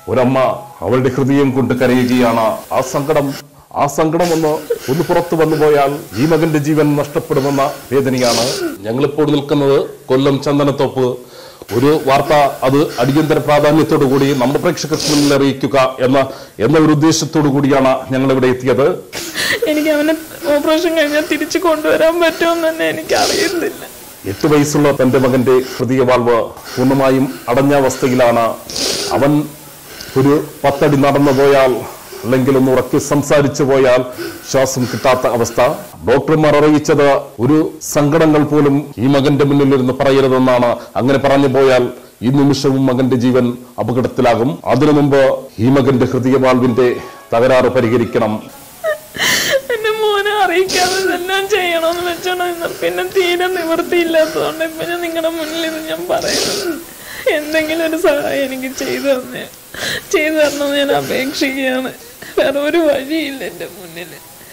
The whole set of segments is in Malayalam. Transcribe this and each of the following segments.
ഒരമ്മ അവളുടെ ഹൃദയം കൊണ്ട് കരയുകയാണ് ആ സങ്കടം ആ സങ്കടം ഒന്ന് ഒന്ന് പുറത്തു വന്നുപോയാൽ ഈ മകന്റെ ജീവൻ നഷ്ടപ്പെടുമെന്ന വേദനയാണ് ഞങ്ങളിപ്പോൾ നിൽക്കുന്നത് കൊല്ലം ചന്ദനത്തോപ്പ് ഒരു വാർത്ത അത് അടിയന്തര പ്രാധാന്യത്തോടു കൂടി നമ്മുടെ പ്രേക്ഷകർക്ക് മുന്നിൽ അറിയിക്കുക എന്ന എന്ന ഒരു ഉദ്ദേശത്തോടു കൂടിയാണ് ഞങ്ങൾ ഇവിടെ എത്തിയത് എനിക്ക് അവനെ ഓപ്പറേഷൻ കഴിഞ്ഞാൽ തിരിച്ചു കൊണ്ടുവരാൻ പറ്റുമെന്ന് തന്നെ എനിക്ക് അറിയത്തില്ല എട്ട് വയസ്സുള്ള തന്റെ മകന്റെ ഹൃദയവാൽവ് പൂർണ്ണമായും അടഞ്ഞ അവസ്ഥയിലാണ് അവൻ ഒരു പത്തടി നടന്നു പോയാൽ അല്ലെങ്കിൽ ഒന്ന് ഉറക്കി സംസാരിച്ചു പോയാൽ ശ്വാസം കിട്ടാത്ത അവസ്ഥ ഡോക്ടർമാർ അറിയിച്ചത് ഒരു സങ്കടങ്ങൾ പോലും ഈ മകന്റെ മുന്നിൽ ഇരുന്ന് പറയരുതെന്നാണ് അങ്ങനെ പറഞ്ഞു പോയാൽ ഈ നിമിഷവും മകന്റെ ജീവൻ അപകടത്തിലാകും അതിനു മുമ്പ് ഈ മകന്റെ ഹൃദയവാൽവിന്റെ തകരാറ് പരിഹരിക്കണം എന്റെ മോനെ അറിയിക്കാതെ ഇതെല്ലാം ചെയ്യണമെന്ന് വെച്ചോണം ഇന്ന് പിന്നെ തീരെ നിവൃത്തിയില്ലാത്തതുകൊണ്ട് ഇപ്പൊ ഞാൻ നിങ്ങളുടെ മുന്നിൽ ഇത് ഞാൻ പറയുന്നത് എന്തെങ്കിലും ഒരു സഹായം എനിക്ക് ചെയ്തു തന്നെ ചെയ്തു തരണമെന്ന് ഞാൻ അപേക്ഷിക്കുകയാണ് വേറെ ഒരു വഴിയില്ല എൻ്റെ മുന്നിൽ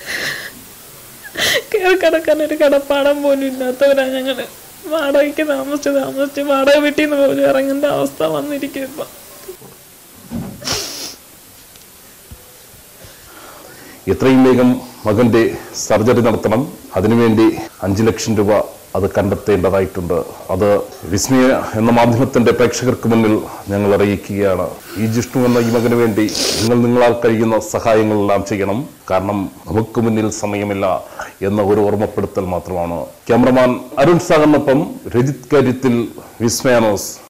കയറി കിടക്കാൻ ഒരു കടപ്പാടം പോലും ഇല്ലാത്തവരാ ഞങ്ങള് വാടകയ്ക്ക് താമസിച്ച് താമസിച്ച് വാടക വീട്ടിൽ നിന്ന് പോലും ഇറങ്ങേണ്ട അവസ്ഥ വന്നിരിക്കും ഇപ്പൊ എത്രയും വേഗം മകന്റെ സർജറി നടത്തണം അതിനുവേണ്ടി അഞ്ചു ലക്ഷം രൂപ അത് കണ്ടെത്തേണ്ടതായിട്ടുണ്ട് അത് വിസ്മയ എന്ന മാധ്യമത്തിന്റെ പ്രേക്ഷകർക്ക് മുന്നിൽ ഞങ്ങൾ അറിയിക്കുകയാണ് ഈ ജിഷ്ണു എന്ന ഈ മകന് വേണ്ടി നിങ്ങൾ നിങ്ങളാൽ കഴിയുന്ന സഹായങ്ങളെല്ലാം ചെയ്യണം കാരണം നമുക്ക് മുന്നിൽ സമയമില്ല എന്ന ഒരു ഓർമ്മപ്പെടുത്തൽ മാത്രമാണ് ക്യാമറമാൻ അരുൺ സാഗറിനൊപ്പം രജിത് കാര്യത്തിൽ വിസ്മയാനോസ്